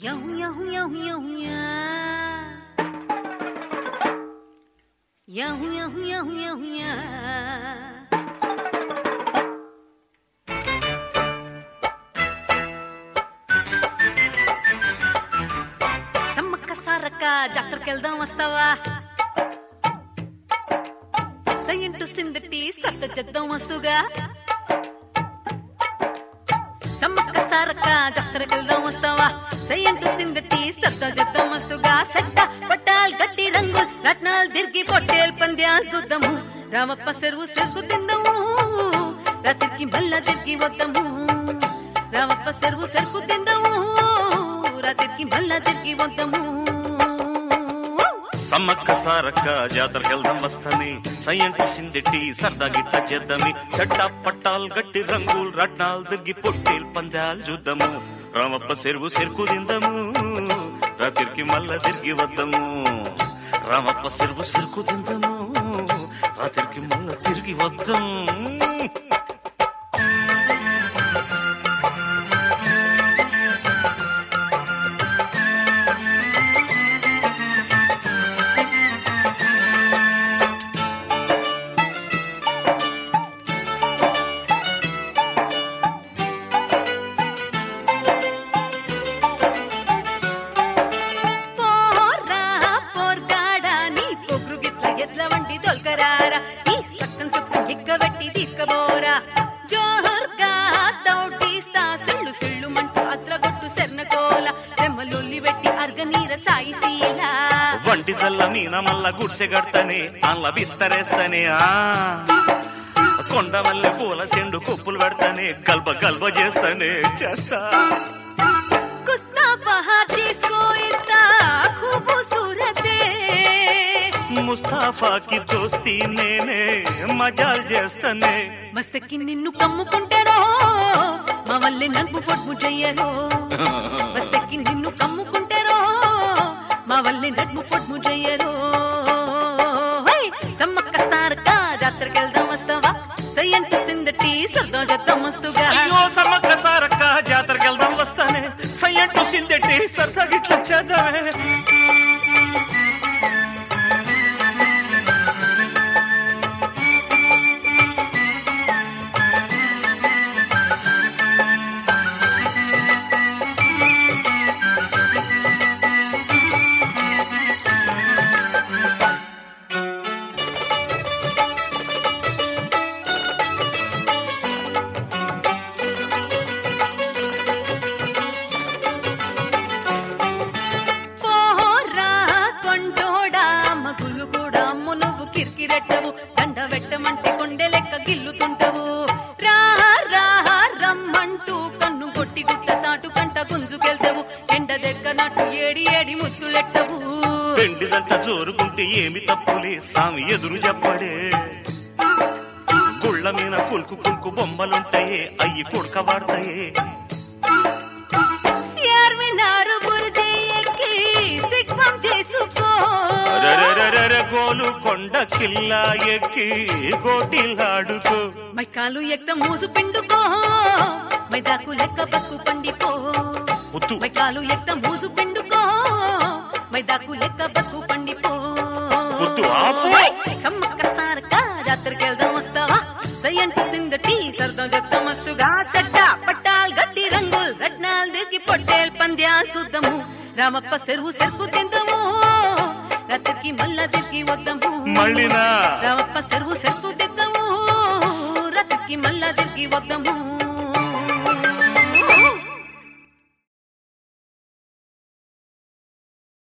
Yo, yo, yo, yo, yo. Yo, yo, yo, yo, yo. Sammakka Sarakka జాతరకి వెళ్దాం వస్తావా సయ్యంటు సిందటి సత్త చేద్దాం వస్తుగా సమ్మక్క సారక్క జాతరకి వెళ్దాం వస్తావా సయ్యంటు సిందటి సత్త చేద్దాం వస్తుగా సట్ట పట్టాల్ గట్టి రంగులు రత్నాలు తిరిగి పొట్టేల్ పంద్యాలు చూద్దాము రామప్ప చెరువు చెరుకు తిందాము రాత్రికి మళ్ళా తిరిగి వద్దాము రామప్ప చెరువు చెరుకు తిందాము రాత్రికి మళ్ళా తిరిగి వద్దాము సమ్మక్క సారక్క జాతరకెళ్దాం వస్తాని సయ్యంటి సిందెట్టి సరదా గిట్ట చేద్దామి చట్ట పట్టాల్ గట్టి రంగులు రట్నాలు దిగ్గి పొట్టేలు పందాలు చూద్దాము రామప్ప చెరువు చెరుకు తిందాము రాత్రికి మళ్ళా తిరిగి వద్దాము రామప్ప చెరువు చెరుకు తిందాము రాత్రికి మళ్ళా తిరిగి వద్దాం పోరా పోర్గాడా నీ పొగురు గిట్ల ఎట్ల వంటి దొల్కరారా ఈ సక్కం చుక్కం ఎక్కబెట్టి తీసుకపోరా జోహర్గా దౌటీస్తా సిళ్ళు సిళ్ళు మంటూ అద్రగొట్టు సెర్నకోల చెమ్మలొల్లి పెట్టి అర్గనీర సాయి శీల వంటి జల్ల మీన మల్ల గుడిసె కడతానే అల్ల బిస్తరేస్తానే ఆ కొండ మల్లె పూల చెండు కొప్పులు పెడతానే గల్బ గల్బ చేస్తానే చేస్తా కుస్తా పహార్ చేసుకో ఇస్తా ఖూబు సూరతే ముస్తాఫాకి దోస్తి నేనే మజాల్ చేస్తానే మస్తకి నిన్ను కమ్ముకుంటారో మా వల్లే నన్ను పొడ్ము చెయ్యరో మస్తకి నిన్ను కమ్ముకుంటారో మా వల్లే నన్ను పొడ్ము చెయ్యరో హై! సమ్మక్క సారక్క జాతరకి వెళ్దాం వస్తావా సయ్యంటి సిందటి సర్దో జద్దాం వస్తుగా అయ్యో సమ్మక్క సారక్క జాతరకి వెళ్దాం వస్తానే సయ్యంటు సిందెట్టి సరదా గిట్ల చేద్దామే పోరా కొండోడా మగులు కూడా అమ్ము నువ్వు కిరికిరెట్టవు దండ పెట్టమంటే కొండె లెక్క గిల్లుతుంటవు రా రా రమ్మంటూ కన్ను కొట్టి గుట్ట సాటు కంట గుంజుకెళ్తావు ఎండ దగ్గనట్టు ఏడి ఏడి ముత్తులెట్టవు పెండిదంట జోరుకుంటే ఏమి తప్పులే సామి ఎదురు చెప్పడే గుళ్ళ మీద కుల్కు కుల్కు బొమ్మలుంటాయే అయ్యి కుడక వాడతాయే సిఆర్మినారు బురది ఎక్కి సిగ్మం చేసుకో అరెరెరెరెరె గోలు కొండ కిల్లా ఎక్కి గోటిల్లాడుకో మైకాలు ఎక్క మూసు పిండుకో మైదాకు లెక్క బతుకు పండిపో ముత్తు మైకాలు ఎక్క మూసు పిండుకో మైదాకు లెక్క బతుకు పండిపో వద్దు, ఆపు. సమ్మక్క సారక్క జాతరకి వెళ్దాం వస్తావా సయ్యంటి సిందటి సరదా చెప్తాం వస్తుగా సడ్డ పట్టాల్ గట్టి రంగులు రత్నాలు దిగి పొట్టేల్ పంద్యాలు చూద్దాము రామప్ప చెరువు చెరుకు తిందాము రాత్రికి మళ్ళా దిగి వద్దాము మళ్ళీనా రామప్ప చెరువు చెరుకు తిద్దాము రాత్రికి మళ్ళా దిగి వద్దాము